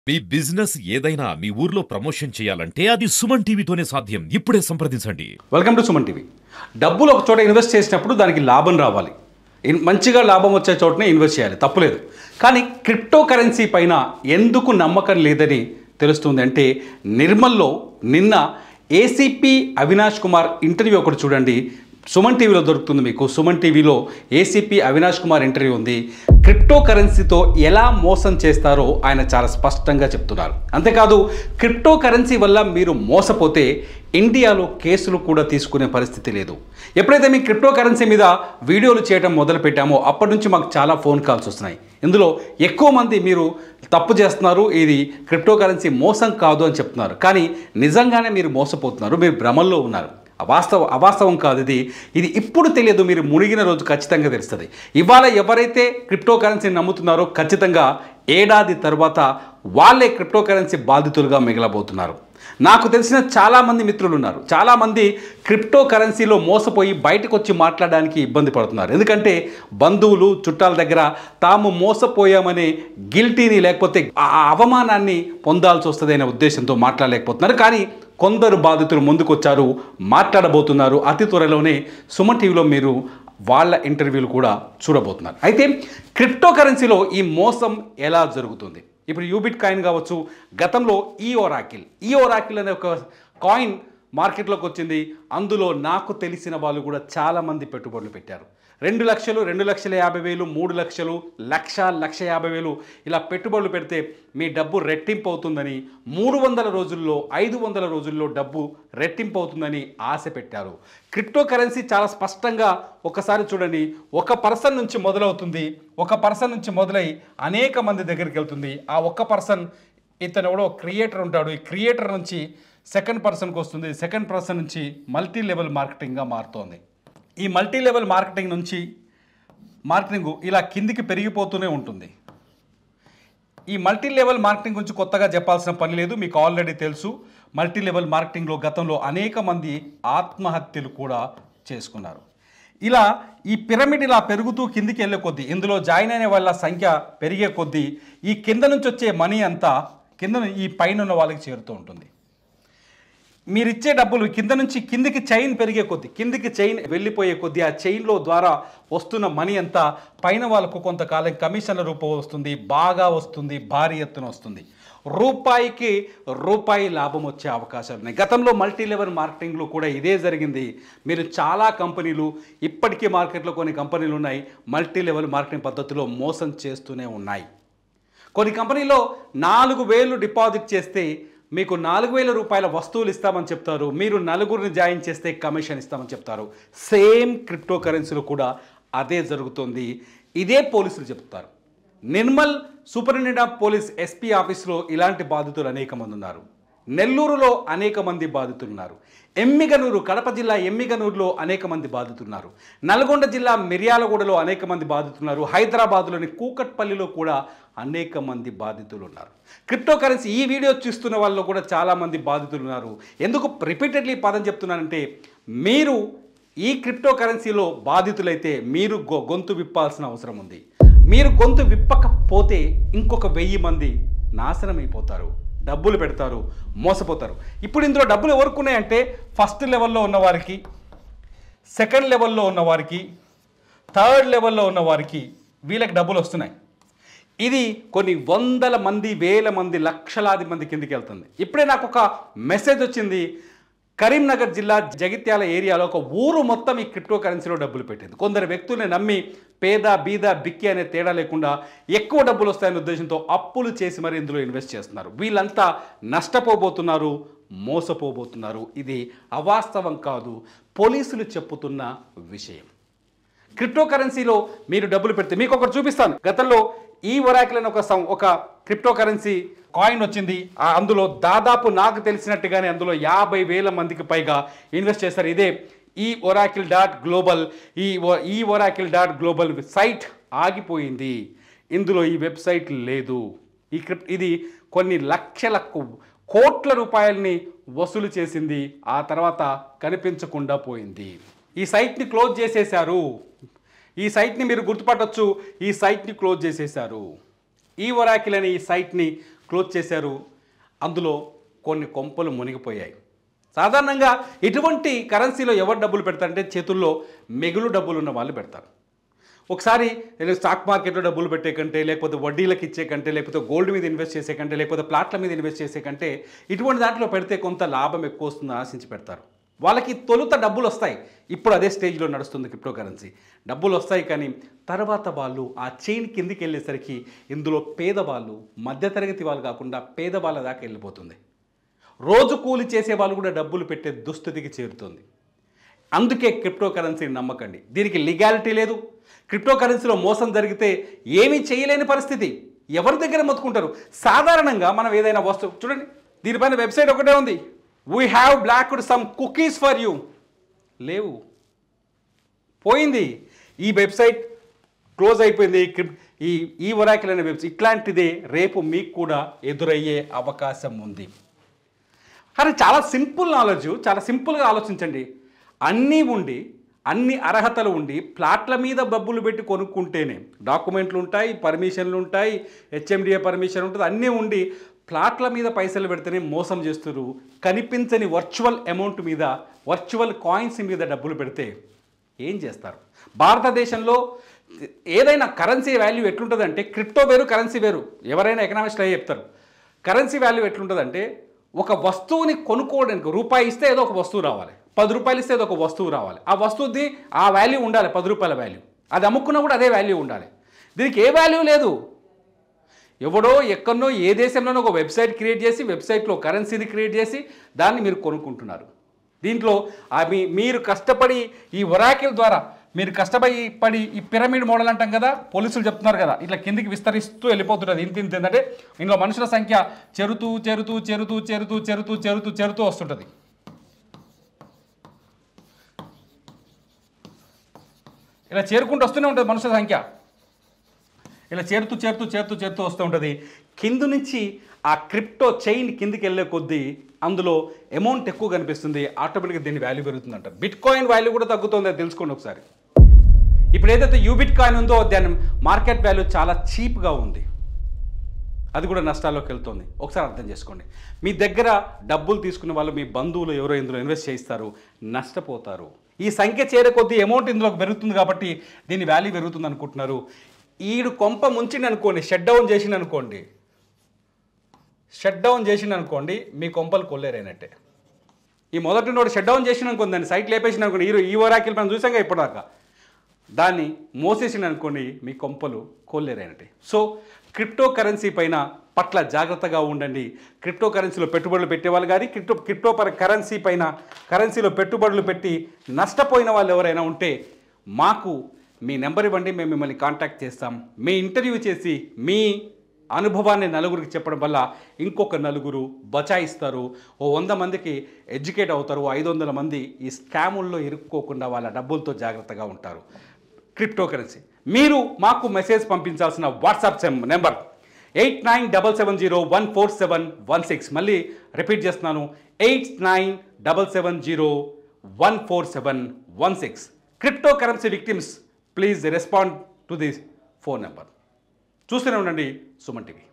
మీ business ఏదైనా మీ ఊర్లో promotion చేయాలంటే అది సుమన్ టీవీతోనే సాధ్యం ఇప్పుడే సంప్రదించండి వెల్కమ్ టు సుమన్ టీవీ డబ్బులు ఒక చోట ఇన్వెస్ట్ చేసినప్పుడు దానికి లాభం రావాలి ఇన్- మంచిగా లాభం వచ్చే చోటనే ఇన్వెస్ట్ చేయాలి తప్పులేదు కానీ క్రిప్టో కరెన్సీ పైన ఎందుకు నమ్మకం లేదని తెలుస్తుంది అంటే నిర్మల్లో నిన్న ఏసీపీ అవినాష్ కుమార్ ఇంటర్వ్యూ ఒకటి చూడండి సుమన్ టీవీలో దొరుకుతుంది మీకు సుమన్ టీవీలో ఏసీపీ అవినాష్ కుమార్ ఇంటర్వ్యూ ఉంది క్రిప్టో కరెన్సీతో ఎలా మోసం చేస్తారో ఆయన చాలా స్పష్టంగా చెప్తున్నారు అంతేకాదు క్రిప్టో కరెన్సీ వల్ల మీరు మోసపోతే ఇండియాలో కేసులు కూడా తీసుకునే పరిస్థితి లేదు ఎప్పుడైతే మీ క్రిప్టో కరెన్సీ మీద వీడియోలు చేయడం మొదలు పెట్టామో అప్పటి నుంచి మాకు చాలా ఫోన్ కాల్స్ వస్తున్నాయి ఇందులో ఎక్కువ మంది మీరు తప్పు చేస్తున్నారు ఇది క్రిప్టో కరెన్సీ మోసం కాదు అని చెప్తున్నారు కానీ నిజంగానే మీరు మోసపోతున్నారు మీరు భ్రమల్లో ఉన్నారు అవాస్తవ అవాస్తవం కాదు ఇది ఇది ఇప్పుడు తెలియదు మీరు మునిగిన రోజు ఖచ్చితంగా తెలుస్తుంది ఇవాళ ఎవరైతే క్రిప్టో కరెన్సీని నమ్ముతున్నారో ఖచ్చితంగా ఏడాది తర్వాత వాళ్ళే క్రిప్టో కరెన్సీ బాధితులుగా మిగలబోతున్నారు నాకు తెలిసిన చాలామంది మిత్రులు ఉన్నారు చాలామంది క్రిప్టో కరెన్సీలో మోసపోయి బయటకు వచ్చి మాట్లాడడానికి ఇబ్బంది పడుతున్నారు ఎందుకంటే బంధువులు చుట్టాల దగ్గర తాము మోసపోయామనే గిల్టీని లేకపోతే ఆ అవమానాన్ని పొందాల్సి వస్తుంది అనే ఉద్దేశంతో మాట్లాడలేకపోతున్నారు కానీ కొందరు బాధితులు ముందుకొచ్చారు మాట్లాడబోతున్నారు అతి త్వరలోనే సుమన్ టీవీలో మీరు వాళ్ళ ఇంటర్వ్యూలు కూడా చూడబోతున్నారు అయితే క్రిప్టో కరెన్సీలో ఈ మోసం ఎలా జరుగుతుంది ఇప్పుడు యూబిట్ కాయిన్ కావచ్చు గతంలో ఈ ఓరాకిల్ ఈ ఓరాకిల్ అనే ఒక కాయిన్ మార్కెట్లోకి వచ్చింది అందులో నాకు తెలిసిన వాళ్ళు కూడా చాలామంది పెట్టుబడులు పెట్టారు రెండు లక్షలు రెండు లక్షల యాభై వేలు మూడు లక్షలు లక్ష లక్ష యాభై వేలు ఇలా పెట్టుబడులు పెడితే మీ డబ్బు రెట్టింపు అవుతుందని మూడు వందల రోజుల్లో ఐదు వందల రోజుల్లో డబ్బు రెట్టింపు అవుతుందని ఆశ పెట్టారు క్రిప్టో కరెన్సీ చాలా స్పష్టంగా ఒకసారి చూడండి ఒక పర్సన్ నుంచి మొదలవుతుంది ఒక పర్సన్ నుంచి మొదలై అనేక మంది దగ్గరికి వెళ్తుంది ఆ ఒక్క పర్సన్ ఇతను ఎవడో క్రియేటర్ ఉంటాడు ఈ క్రియేటర్ నుంచి సెకండ్ పర్సన్కి వస్తుంది సెకండ్ పర్సన్ నుంచి మల్టీ లెవెల్ మార్కెటింగ్గా మారుతోంది ఈ మల్టీ లెవెల్ మార్కెటింగ్ నుంచి మార్కెటింగ్ ఇలా కిందికి పెరిగిపోతూనే ఉంటుంది ఈ మల్టీ లెవెల్ మార్కెటింగ్ గురించి కొత్తగా చెప్పాల్సిన పని లేదు మీకు ఆల్రెడీ తెలుసు మల్టీ లెవెల్ మార్కెటింగ్లో గతంలో అనేక మంది ఆత్మహత్యలు కూడా చేసుకున్నారు ఇలా ఈ పిరమిడ్ ఇలా పెరుగుతూ కిందికి వెళ్ళే కొద్దీ ఇందులో జాయిన్ అయిన వాళ్ళ సంఖ్య పెరిగే కొద్దీ ఈ కింద నుంచి వచ్చే మనీ అంతా కింద ఈ పైన ఉన్న వాళ్ళకి చేరుతూ ఉంటుంది మీరు ఇచ్చే డబ్బులు కింద నుంచి కిందికి చైన్ పెరిగే కొద్దీ కిందికి చైన్ వెళ్ళిపోయే కొద్దీ ఆ చైన్లో ద్వారా వస్తున్న మనీ అంతా పైన వాళ్ళకు కొంతకాలం కమిషన్ల రూపం వస్తుంది బాగా వస్తుంది భారీ ఎత్తున వస్తుంది రూపాయికి రూపాయి లాభం వచ్చే అవకాశాలు ఉన్నాయి గతంలో మల్టీ లెవెల్ మార్కెటింగ్లో కూడా ఇదే జరిగింది మీరు చాలా కంపెనీలు ఇప్పటికీ మార్కెట్లో కొన్ని కంపెనీలు ఉన్నాయి మల్టీ లెవెల్ మార్కెటింగ్ పద్ధతిలో మోసం చేస్తూనే ఉన్నాయి కొన్ని కంపెనీలో నాలుగు వేలు డిపాజిట్ చేస్తే మీకు నాలుగు వేల రూపాయల వస్తువులు ఇస్తామని చెప్తారు మీరు నలుగురిని జాయిన్ చేస్తే కమిషన్ ఇస్తామని చెప్తారు సేమ్ క్రిప్టో కరెన్సీలో కూడా అదే జరుగుతుంది ఇదే పోలీసులు చెప్తారు Nirmal superintendent of police SP ఆఫీస్లో ఇలాంటి బాధితులు అనేక మంది ఉన్నారు నెల్లూరులో అనేక మంది బాధితులు ఉన్నారు ఎమ్మిగనూరు కడప జిల్లా ఎమ్మిగనూరులో అనేక మంది బాధితున్నారు నల్గొండ జిల్లా మిర్యాలగూడలో అనేక మంది బాధితున్నారు హైదరాబాద్లోని కూకట్పల్లిలో కూడా అనేక మంది బాధితులు ఉన్నారు క్రిప్టో కరెన్సీ ఈ వీడియో చూస్తున్న వాళ్ళు కూడా చాలామంది బాధితులు ఉన్నారు ఎందుకు రిపీటెడ్లీ పదం చెప్తున్నానంటే మీరు ఈ క్రిప్టో కరెన్సీలో బాధితులైతే మీరు గొ- గొంతు విప్పాల్సిన అవసరం ఉంది మీరు గొంతు విప్పకపోతే ఇంకొక వెయ్యి మంది నాశనం అయిపోతారు డబ్బులు పెడతారు మోసపోతారు ఇప్పుడు ఇందులో డబ్బులు ఎవరికి ఉన్నాయంటే ఫస్ట్ లెవెల్లో ఉన్న వారికి సెకండ్ లెవెల్లో ఉన్న వారికి థర్డ్ లెవెల్లో ఉన్న వారికి వీళ్ళకి డబ్బులు వస్తున్నాయి ఇది కొన్ని వందల మంది వేల మంది లక్షలాది మంది కిందికి వెళ్తుంది ఇప్పుడే నాకు ఒక మెసేజ్ వచ్చింది కరీంనగర్ జిల్లా జగిత్యాల ఏరియాలో ఒక ఊరు మొత్తం ఈ క్రిప్టో కరెన్సీలో డబ్బులు పెట్టింది కొందరు వ్యక్తుల్ని నమ్మి పేద బీద బిక్కి అనే తేడా లేకుండా ఎక్కువ డబ్బులు వస్తాయనే ఉద్దేశంతో అప్పులు చేసి మరి ఇందులో ఇన్వెస్ట్ చేస్తున్నారు వీళ్ళంతా నష్టపోబోతున్నారు మోసపోబోతున్నారు ఇది అవాస్తవం కాదు పోలీసులు చెప్పుతున్న విషయం క్రిప్టో కరెన్సీలో మీరు డబ్బులు పెడితే మీకు ఒకటి చూపిస్తాను గతంలో ఈ ఒరాకిల్ అని ఒక సం- ఒక క్రిప్టో కరెన్సీ కాయిన్ వచ్చింది ఆ అందులో దాదాపు నాకు తెలిసినట్టుగానే అందులో యాభై వేల మందికి పైగా ఇన్వెస్ట్ చేస్తారు ఇదే ఈ ఒరాకిల్ డాట్ గ్లోబల్ ఈ ఒ- ఈ ఒరాకిల్ డాట్ గ్లోబల్ సైట్ ఆగిపోయింది ఇందులో ఈ వెబ్సైట్ లేదు ఈ క్రిప్ ఇది కొన్ని లక్షల కు- కోట్ల రూపాయలని వసూలు చేసింది ఆ తర్వాత కనిపించకుండా పోయింది ఈ సైట్ని క్లోజ్ చేసేశారు ఈ సైట్ని మీరు గుర్తుపట్టొచ్చు ఈ సైట్ని క్లోజ్ చేసేశారు ఈ ఒరాకిల్ అనే ఈ సైట్ని క్లోజ్ చేశారు అందులో కొన్ని కొంపలు మునిగిపోయాయి సాధారణంగా ఇటువంటి కరెన్సీలో ఎవరు డబ్బులు పెడతారంటే చేతుల్లో మిగులు డబ్బులు ఉన్న వాళ్ళు పెడతారు ఒకసారి నేను స్టాక్ మార్కెట్లో డబ్బులు పెట్టే కంటే లేకపోతే వడ్డీలకు ఇచ్చే కంటే లేకపోతే గోల్డ్ మీద ఇన్వెస్ట్ చేసే కంటే లేకపోతే ప్లాట్ల మీద ఇన్వెస్ట్ చేసే కంటే ఇటువంటి దాంట్లో పెడితే కొంత లాభం ఎక్కువ వస్తుందని ఆశించి పెడతారు వాళ్ళకి తొలుత డబ్బులు వస్తాయి ఇప్పుడు అదే స్టేజ్లో నడుస్తుంది క్రిప్టో కరెన్సీ డబ్బులు వస్తాయి కానీ తర్వాత వాళ్ళు ఆ చైన్ కిందికి వెళ్ళేసరికి ఇందులో పేదవాళ్ళు మధ్యతరగతి వాళ్ళు కాకుండా పేదవాళ్ళ దాకా వెళ్ళిపోతుంది రోజు కూలి చేసే వాళ్ళు కూడా డబ్బులు పెట్టే దుస్థితికి చేరుతుంది అందుకే క్రిప్టో కరెన్సీని నమ్మకండి దీనికి లీగాలిటీ లేదు క్రిప్టో కరెన్సీలో మోసం జరిగితే ఏమీ చేయలేని పరిస్థితి ఎవరి దగ్గర మొత్తుకుంటారు సాధారణంగా మనం ఏదైనా వస్తువు చూడండి దీనిపైన వెబ్సైట్ ఒకటే ఉంది we have blocked some cookies for you లేవు పోయింది ఈ వెబ్సైట్ క్లోజ్ అయిపోయింది క్రిప్ ఈ ఈ ఒరాకిల్ అనే వెబ్సైట్ ఇట్లాంటిదే రేపు మీకు కూడా ఎదురయ్యే అవకాశం ఉంది కానీ చాలా సింపుల్ నాలెడ్జ్ చాలా సింపుల్గా ఆలోచించండి అన్నీ ఉండి అన్ని అర్హతలు ఉండి ప్లాట్ల మీద డబ్బులు పెట్టి కొనుక్కుంటేనే డాక్యుమెంట్లు ఉంటాయి పర్మిషన్లు ఉంటాయి హెచ్ఎండిఏ పర్మిషన్ ఉంటుంది అన్నీ ఉండి ప్లాట్ల మీద పైసలు పెడితేనే మోసం చేస్తున్నారు కనిపించని వర్చువల్ అమౌంట్ మీద వర్చువల్ కాయిన్స్ మీద డబ్బులు పెడితే ఏం చేస్తారు భారతదేశంలో ఏదైనా కరెన్సీ వాల్యూ ఎట్లుంటుందంటే క్రిప్టో వేరు కరెన్సీ వేరు ఎవరైనా ఎకనామిక్స్లో చెప్తారు కరెన్సీ వాల్యూ ఎట్లుంటుందంటే ఒక వస్తువుని కొనుక్కోవడానికి రూపాయి ఇస్తే ఏదో ఒక వస్తువు రావాలి పది రూపాయలు ఇస్తే ఏదో ఒక వస్తువు రావాలి ఆ వస్తువుది ఆ వాల్యూ ఉండాలి పది రూపాయల వాల్యూ అది అమ్ముకున్నా కూడా అదే వాల్యూ ఉండాలి దీనికి ఏ వాల్యూ లేదు ఎవడో ఎక్కడనో ఏ దేశంలోనో ఒక వెబ్సైట్ క్రియేట్ చేసి వెబ్సైట్లో కరెన్సీని క్రియేట్ చేసి దాన్ని మీరు కొనుక్కుంటున్నారు దీంట్లో ఆ మీ మీరు కష్టపడి ఈ ఒరాకిల్ ద్వారా మీరు కష్టపడి పడి ఈ పిరమిడ్ మోడల్ అంటాం కదా పోలీసులు చెప్తున్నారు కదా ఇట్లా కిందికి విస్తరిస్తూ వెళ్ళిపోతుంటుంది ఇంత ఇంత ఏంటంటే ఇందులో మనుషుల సంఖ్య చెరుతూ చెరుతూ చెరుతూ చెరుతూ చెరుతూ చెరుతూ చెరుతూ వస్తుంటుంది ఇలా చేరుకుంటూ వస్తూనే ఉంటుంది మనుషుల సంఖ్య ఇలా చేరుతూ చేరుతూ చేరుతూ చేరుతూ వస్తూ ఉంటుంది కింద నుంచి ఆ క్రిప్టో చైన్ కిందికి వెళ్ళే కొద్దీ అందులో అమౌంట్ ఎక్కువ కనిపిస్తుంది ఆటోమేటిక్గా దీని వాల్యూ పెరుగుతుందంట బిట్ కాయిన్ వాల్యూ కూడా తగ్గుతుంది అది తెలుసుకోండి ఒకసారి ఇప్పుడు ఏదైతే యూబిట్ కాయిన్ ఉందో దాని మార్కెట్ వాల్యూ చాలా చీప్గా ఉంది అది కూడా నష్టాల్లోకి వెళ్తుంది ఒకసారి అర్థం చేసుకోండి మీ దగ్గర డబ్బులు తీసుకున్న వాళ్ళు మీ బంధువులు ఎవరో ఇందులో ఇన్వెస్ట్ చేయిస్తారు నష్టపోతారు ఈ సంఖ్య చేరే కొద్దీ అమౌంట్ ఇందులోకి పెరుగుతుంది కాబట్టి దీని వాల్యూ పెరుగుతుంది అనుకుంటున్నారు ఈడు కొంప ముంచింది అనుకోండి షట్ డౌన్ చేసింది అనుకోండి షట్ డౌన్ చేసింది అనుకోండి మీ కొంపలు కొల్లేరైనట్టే ఈ మొదటి నోడు షట్ డౌన్ చేసిన అనుకోండి దాన్ని సైట్ లేపేసిన అనుకోండి ఈ ఈ ఓరాకిల్ మనం చూసాం కదా ఇప్పటిదాకా దాన్ని మోసేసిన అనుకోండి మీ కొంపలు కోల్లేరైనట్టే సో క్రిప్టో కరెన్సీ పైన పట్ల జాగ్రత్తగా ఉండండి క్రిప్టో కరెన్సీలో పెట్టుబడులు పెట్టేవాళ్ళు కానీ క్రిప్టో క్రిప్టో పర కరెన్సీ పైన కరెన్సీలో పెట్టుబడులు పెట్టి నష్టపోయిన వాళ్ళు ఎవరైనా ఉంటే మాకు మీ నెంబర్ ఇవ్వండి మేము మిమ్మల్ని కాంటాక్ట్ చేస్తాం మీ ఇంటర్వ్యూ చేసి మీ అనుభవాన్ని నలుగురికి చెప్పడం వల్ల ఇంకొక నలుగురు బచాయిస్తారు ఓ వంద మందికి ఎడ్యుకేట్ అవుతారు ఐదు వందల మంది ఈ స్కాముల్లో ఇరుక్కోకుండా వాళ్ళ డబ్బులతో జాగ్రత్తగా ఉంటారు క్రిప్టో కరెన్సీ మీరు మాకు మెసేజ్ పంపించాల్సిన WhatsApp same number eight nine double seven zero one four seven one six మళ్ళీ రిపీట్ చేస్తున్నాను eight nine double seven zero one four seven one six crypto currency victims please respond to this phone number చూస్తూనే ఉండండి Suman TV